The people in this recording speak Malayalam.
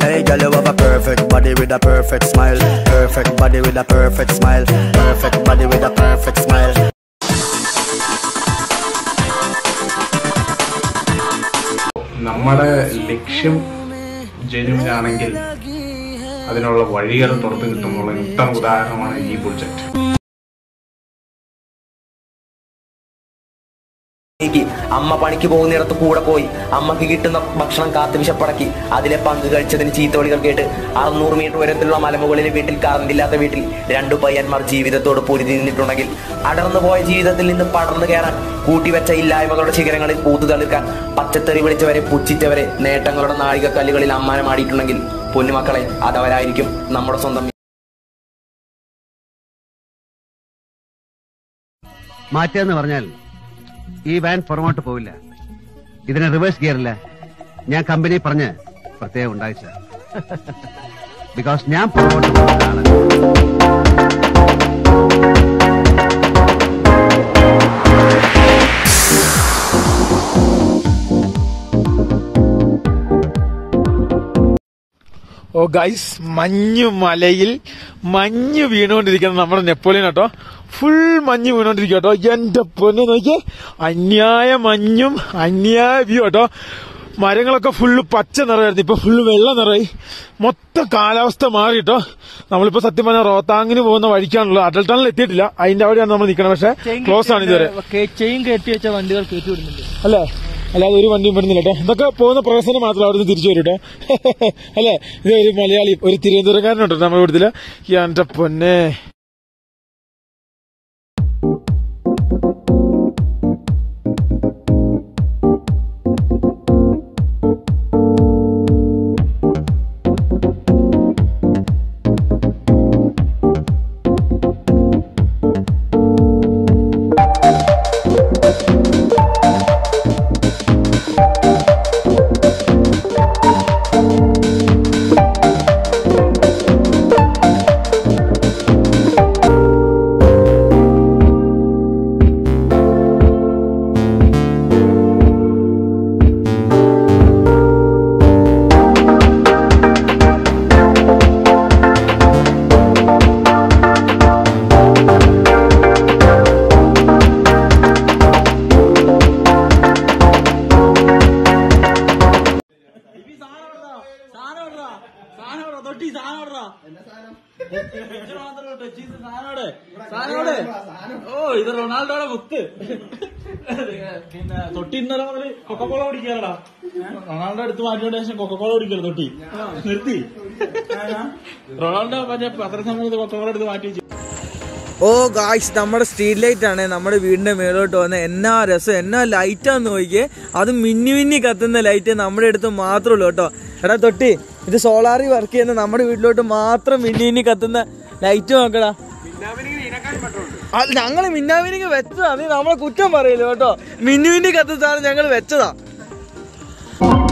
Hey, girl, you have a perfect body with a perfect smile. Perfect body with a perfect smile. Perfect body with a perfect smile. നമ്മുടെ ലക്ഷ്യം ജെന്യൂൻ ആണെങ്കിൽ അതിനുള്ള വഴികൾ തുറന്നു കിട്ടുന്നുള്ള ഉത്തമ ഉദാഹരണമാണ് ഈ പ്രൊജക്ട് നീക്കി അമ്മ പണിക്ക് പോകുന്നിടത്ത് കൂടെ പോയി അമ്മക്ക് കിട്ടുന്ന ഭക്ഷണം കാത്തു വിശപ്പടക്കി അതിലെ പങ്ക് കഴിച്ചതിന് ചീത്തവിളികൾ കേട്ട് അറുന്നൂറ് മീറ്റർ ഉയരത്തിലുള്ള മലമുകളിലെ വീട്ടിൽ കറണ്ടില്ലാത്ത വീട്ടിൽ രണ്ടു പയ്യന്മാർ ജീവിതത്തോട് പൊരുതി നിന്നിട്ടുണ്ടെങ്കിൽ അടർന്നു പോയ ജീവിതത്തിൽ നിന്ന് പടർന്നു കയറാൻ കൂട്ടിവെച്ച ഇല്ലായ്മകളുടെ ശിഖരങ്ങളിൽ പൂത്തു തളിർക്കാൻ പച്ചത്തെറി വിളിച്ചവരെ പുച്ഛിച്ചവരെ നേട്ടങ്ങളുടെ നാഴികക്കല്ലുകളിൽ അമ്മാനമാടിയിട്ടുണ്ടെങ്കിൽ പൊന്നുമക്കളെ അതവരായിരിക്കും നമ്മുടെ സ്വന്തം മാറ്റുക എന്ന് പറഞ്ഞാൽ ഈ വാൻ പുറമോട്ട് പോവില്ല ഇതിന് റിവേഴ്സ് ഗിയറില്ല ഞാൻ കമ്പനി പറഞ്ഞ് പ്രത്യേകം ഉണ്ടായിച്ച ബിക്കോസ് ഞാൻ പുറമോട്ട് പോകുന്ന ആളാണ് ഓ ഗൈസ് മഞ്ഞു മലയിൽ മഞ്ഞ് വീണുകൊണ്ടിരിക്കുന്ന നമ്മുടെ നെപ്പോളിയൻ കേട്ടോ ഫുൾ മഞ്ഞ് വീണുകൊണ്ടിരിക്കുക കേട്ടോ എന്റെ പൊന്നെ നോക്കിയേ അന്യായ മഞ്ഞും അന്യായ വ്യൂ കേട്ടോ മരങ്ങളൊക്കെ ഫുള്ള് പച്ച നിറമായിരുന്നു ഇപ്പൊ ഫുള്ള് വെള്ള നിറയി മൊത്തം കാലാവസ്ഥ മാറി കേട്ടോ നമ്മളിപ്പോ സത്യം പറഞ്ഞാൽ റോത്താങ്ങിന് പോകുന്ന വഴിക്കാണല്ലോ അടൽ ടണൽ എത്തിയിട്ടില്ല അതിന്റെ അവിടെയാണ് നമ്മൾ നിൽക്കണം പക്ഷെ ക്ലോസ് ആണ് ഇതുവരെ ചെയിൻ കയറ്റി വെച്ച വണ്ടികൾ കയറ്റി വിടുന്നുണ്ട് അല്ലേ അല്ലാതെ ഒരു വണ്ടിയും പെടുന്നില്ല കേട്ടോ ഇതൊക്കെ പോകുന്ന പ്രവേശനം മാത്രം അവിടുന്ന് തിരിച്ചു വരും കേട്ടോ അല്ലേ ഇത് ഒരു മലയാളി ഒരു തിരുവനന്തപുരക്കാരനുണ്ടോ നമ്മുടെ ഇവിടുത്തെ എന്റെ പൊന്നെ ഓ ഇത് റൊണാൾഡോയുടെ മുത്ത് പിന്നെ തൊട്ടി ഇന്നലെ മുതൽ കൊക്കക്കോള കുടിക്കാറടാ റൊണാൾഡോ എടുത്ത് മാറ്റിയോണ്ട് ശേഷം കൊക്കക്കോള കുടിക്കരുത് തൊട്ടി നിർത്തി റൊണാൾഡോ മറ്റേ പത്രസമ്മേളനത്തിൽ കൊക്കക്കോള എടുത്ത് മാറ്റി വെച്ചു ഓ ഗായ്സ് നമ്മുടെ സ്ട്രീറ്റ് ലൈറ്റ് ആണ് നമ്മുടെ വീടിന്റെ മേലോട്ട് വന്ന എന്നാ രസം എന്നാ ലൈറ്റാന്ന് നോക്കിയേ അത് മിന്നി മിന്നി കത്തുന്ന ലൈറ്റ് നമ്മുടെ അടുത്ത് മാത്രമേ കേട്ടോ എടാ തൊട്ടി ഇത് സോളാറിൽ വർക്ക് ചെയ്യുന്ന നമ്മുടെ വീട്ടിലോട്ട് മാത്രം മിന്നി മിന്നി കത്തുന്ന ലൈറ്റ് നോക്കടാ ഞങ്ങൾ മിന്നാമിനിക്ക് വെച്ചതാ നീ നമ്മളെ കുറ്റം പറയില്ല കേട്ടോ മിന്നി മിന്നി കത്തുന്നതാണ് ഞങ്ങൾ വെച്ചതാ